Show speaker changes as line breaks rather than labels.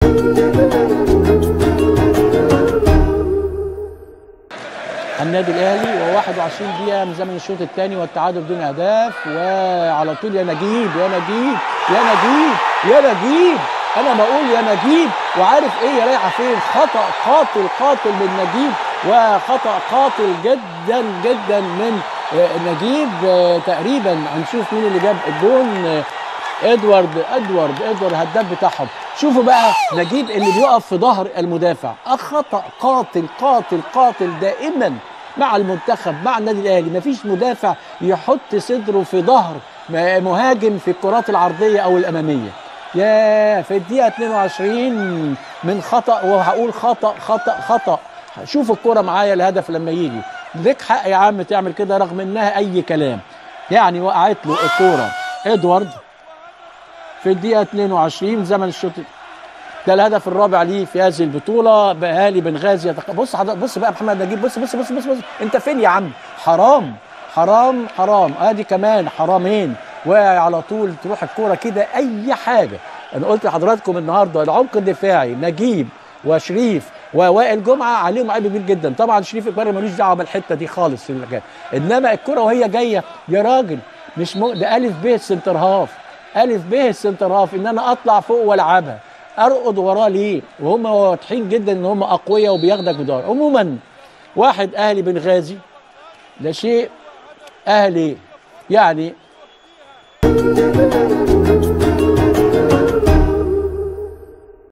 النادي الاهلي و21 دقيقه من زمن الشوط الثاني والتعادل بدون اهداف وعلى طول يا نجيب يا نجيب يا نجيب يا نجيب انا بقول يا نجيب وعارف ايه رايحه فين خطا قاتل قاتل من نجيب وخطا قاتل جدا جدا من آه، نجيب آه، تقريبا هنشوف مين اللي جاب الجون آه، ادوارد ادوارد ادوارد الهداف بتاعهم شوفوا بقى نجيب اللي بيقف في ظهر المدافع خطا قاتل قاتل قاتل دائما مع المنتخب مع النادي الاهلي مفيش مدافع يحط صدره في ظهر مهاجم في الكرات العرضيه او الاماميه يا في الدقيقه 22 من خطا وهقول خطا خطا خطا شوف الكرة معايا الهدف لما يجي ليك حق يا عم تعمل كده رغم انها اي كلام يعني وقعت له الكوره ادوارد في الدقيقة 22 زمن الشوط ده الهدف الرابع ليه في هذه البطولة بأهالي بنغازي يتق... بص حضرتك بص بقى محمد نجيب بص بص بص بص, بص. انت فين يا عم حرام حرام حرام ادي كمان حرامين وعلى طول تروح الكورة كده اي حاجة انا قلت لحضراتكم النهارده العمق الدفاعي نجيب وشريف ووائل جمعه عليهم عيب كبير جدا طبعا شريف اكبر ملوش دعوه بالحته دي خالص في المكان انما الكره وهي جايه يا راجل مش م... ده الف ب سنتر هاف الف ب السنتر هاف ان انا اطلع فوق والعبها ارقد وراه ليه وهم واضحين جدا ان هم اقوياء وبياخدك بدار عموما واحد اهلي بنغازي ده شيء اهلي يعني